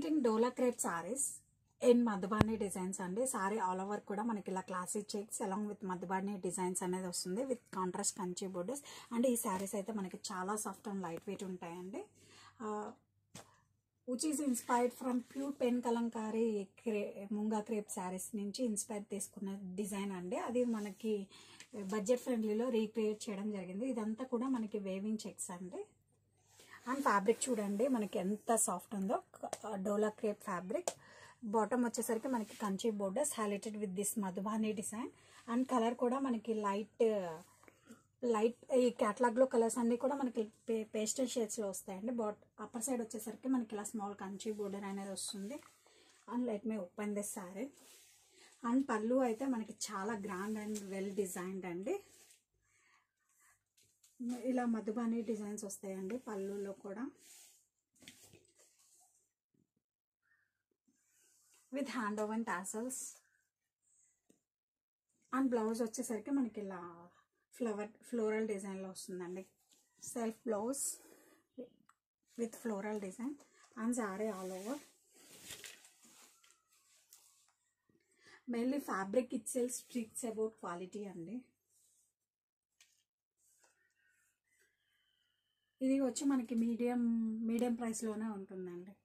presenting Dola crepe saris in Madhubani designs అండి sari all over కూడా మనకి ఇలా classic checks along with Madhubani designs అనేది వస్తుంది with contrast Kanchi borders and ఈ శారీస్ అయితే మనకి చాలా సాఫ్ట్ అండ్ లైట్ వెయిట్ ఉంటాయండి which is inspired from pure pen Kalamkari క్రే ముంగా క్రేప్ శారీస్ నుంచి ఇన్స్పైర్ తీసుకున్న డిజైన్ అండి అది మనకి బడ్జెట్ ఫ్రెండ్లీలో రీక్రియేట్ చేయడం జరిగింది ఇదంతా కూడా మనకి వేవింగ్ చెక్స్ అండి అండ్ ఫ్యాబ్రిక్ చూడండి మనకి ఎంత సాఫ్ట్ ఉందో డోలా క్రేప్ ఫ్యాబ్రిక్ బాటమ్ వచ్చేసరికి మనకి Kanchi borders highlighted with this Madhubani design and colour కూడా మనకి లైట్ లైట్ ఈ క్యాటలాగ్లో కలర్స్ అన్నీ కూడా మనకి పే పేస్టల్ షేడ్స్లో వస్తాయండి బాట్ అప్పర్ సైడ్ వచ్చేసరికి మనకి ఇలా స్మాల్ కంచి బోర్డర్ అనేది వస్తుంది and let me open this sari and pallu అయితే మనకి చాలా గ్రాండ్ అండ్ వెల్ డిజైన్డ్ అండి ఇలా మధుబాని డిజైన్స్ వస్తాయండి పళ్ళులో కూడా with hand woven tassels and blouse వచ్చేసరికి మనకి ఇలా ఫ్లవర్ ఫ్లోరల్ డిజైన్లో వస్తుందండి self blouse with floral design and sari all over mainly fabric itself speaks about quality అండి ఇది వచ్చి మనకి మీడియం మీడియం ప్రైస్లోనే ఉంటుందండి